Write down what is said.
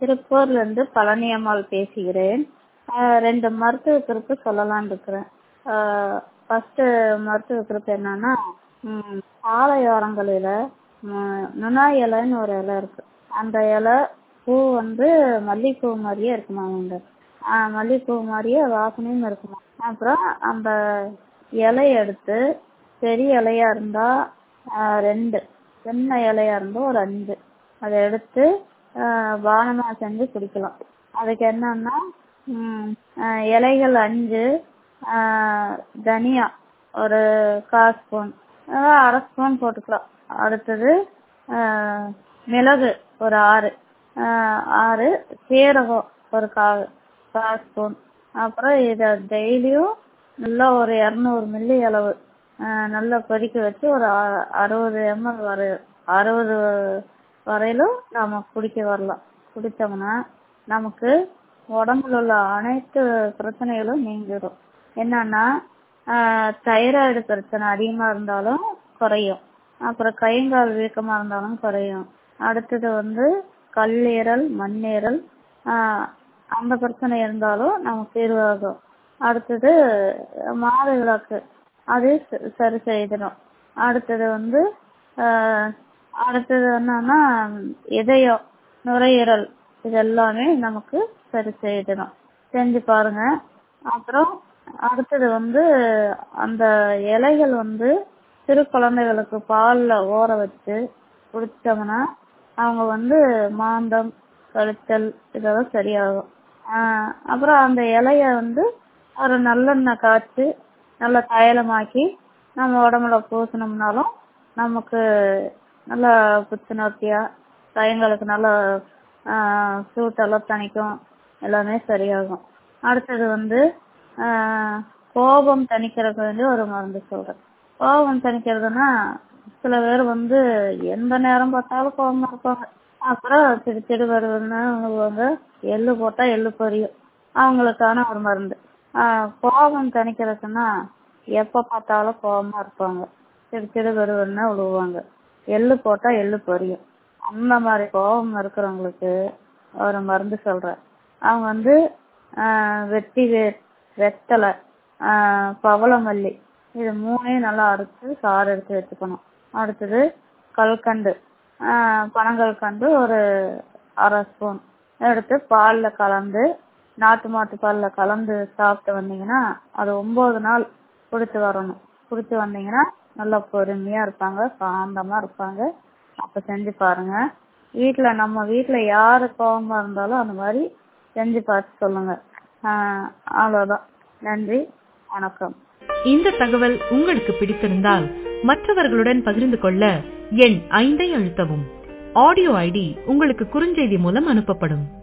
திருப்பூர்லேருந்து பழனியம்மாள் பேசுகிறேன் ரெண்டு மருத்துவ குறிப்பு சொல்லலாம்னு இருக்கிறேன் ஃபஸ்ட்டு மருத்துவ குறிப்பு என்னன்னா சாலையோரங்களில் நுணாய் இலைன்னு ஒரு இலை இருக்கு அந்த இலை பூ வந்து மல்லிகைப்பூ மாதிரியே இருக்குமாங்க மல்லிகைப்பூ மாதிரியே வாசனையும் இருக்குமா அப்புறம் அந்த இலைய எடுத்து பெரிய இலையா இருந்தா ரெண்டு சின்ன இலையா இருந்தா ஒரு அஞ்சு அதை எடுத்து பானமா செஞ்சு குடிக்கலாம் அதுக்கு என்னன்னா இலைகள் அஞ்சு தனியா ஒரு கால் ஸ்பூன் அரை ஸ்பூன் போட்டுக்கலாம் அடுத்தது மிளகு ஒரு ஆறு ஆறு சீரகம் ஒரு கால் கால் ஸ்பூன் அப்புறம் இதை டெய்லியும் நல்லா ஒரு இரநூறு மில்லி அளவு நல்லா கொதிக்க வச்சு ஒரு அறுபது எம்எல் வரை அறுபது வரையிலும் நாம குடிக்க வரலாம் குடித்தோம்னா நமக்கு உடம்புல உள்ள அனைத்து பிரச்சனைகளும் நீங்கிடும் என்னன்னா தைராய்டு பிரச்சனை அதிகமா இருந்தாலும் குறையும் அப்புறம் கைங்கால் வீக்கமா இருந்தாலும் குறையும் அடுத்தது வந்து கல்லீரல் மண்ணீரல் அந்த பிரச்சனை இருந்தாலும் நமக்கு தீர்வாகும் அடுத்தது மாதவிளக்கு அது சரி செய்திடும் அடுத்தது வந்து அடுத்தது என்னன்னா இதயம் நுரையீரல் இது எல்லாமே நமக்கு சரி செய்திடும் செஞ்சு பாருங்க அப்புறம் அடுத்தது வந்து அந்த இலைகள் வந்து சிறு குழந்தைகளுக்கு பால்ல ஊற வச்சு குடிச்சோம்னா அவங்க வந்து மாந்தம் கழுத்தல் இதெல்லாம் சரியாகும் அப்புறம் அந்த இலைய வந்து ஒரு நல்லெண்ணெய் காய்ச்சி நல்லா தைலமாக்கி நம்ம உடம்புல பூசினோம்னாலும் நமக்கு நல்ல புத்துணர்ச்சியா கைங்களுக்கு நல்ல சூட்டெல்லாம் தணிக்கும் எல்லாமே சரியாகும் அடுத்தது வந்து கோபம் தணிக்கிறதுக்கு வேண்டி ஒரு மருந்து சொல்றேன் கோபம் தணிக்கிறதுனா சில பேர் வந்து எந்த நேரம் பார்த்தாலும் கோபமா இருப்பாங்க அப்புறம் சிடு சிடு வருவதுன்னு சொல்லுவாங்க எள்ளு போட்டா எள்ளு பொரியும் அவங்களுக்கான ஒரு மருந்து கோபம் தணிக்கிறதுக்குன்னா எப்ப பார்த்தாலும் கோபமா இருப்பாங்க சிடு சிடு வருவதுன்னு விழுவாங்க எள்ளு போட்டா எள்ளு பொரியும் அந்த மாதிரி கோபம் இருக்கிறவங்களுக்கு ஒரு மருந்து சொல்றேன் அவங்க வந்து வெட்டி வேர் வெத்தலை பவளமல்லி இது மூணையும் நல்லா அரைச்சு சாறு எடுத்து வச்சுக்கணும் அடுத்தது கல்கண்டு பனங்கல்கண்டு ஒரு அரை ஸ்பூன் எடுத்து பால்ல கலந்து நாட்டு மாட்டு பால்ல கலந்து சாப்பிட்டு வந்தீங்கன்னா அது ஒன்பது நாள் குடிச்சு வரணும் குடிச்சு வந்தீங்கன்னா நல்லா பொறுமையா இருப்பாங்க சாந்தமா இருப்பாங்க அப்ப செஞ்சு பாருங்க வீட்டுல நம்ம வீட்டுல யாரு கோபமா இருந்தாலும் அந்த மாதிரி செஞ்சு பார்த்து சொல்லுங்க அவ்வளவுதான் நன்றி வணக்கம் இந்த தகவல் உங்களுக்கு பிடித்திருந்தால் மற்றவர்களுடன் பகிர்ந்து கொள்ள எண் ஐந்தை அழுத்தவும் ஆடியோ ஐடி உங்களுக்கு குறுஞ்செய்தி மூலம் அனுப்பப்படும்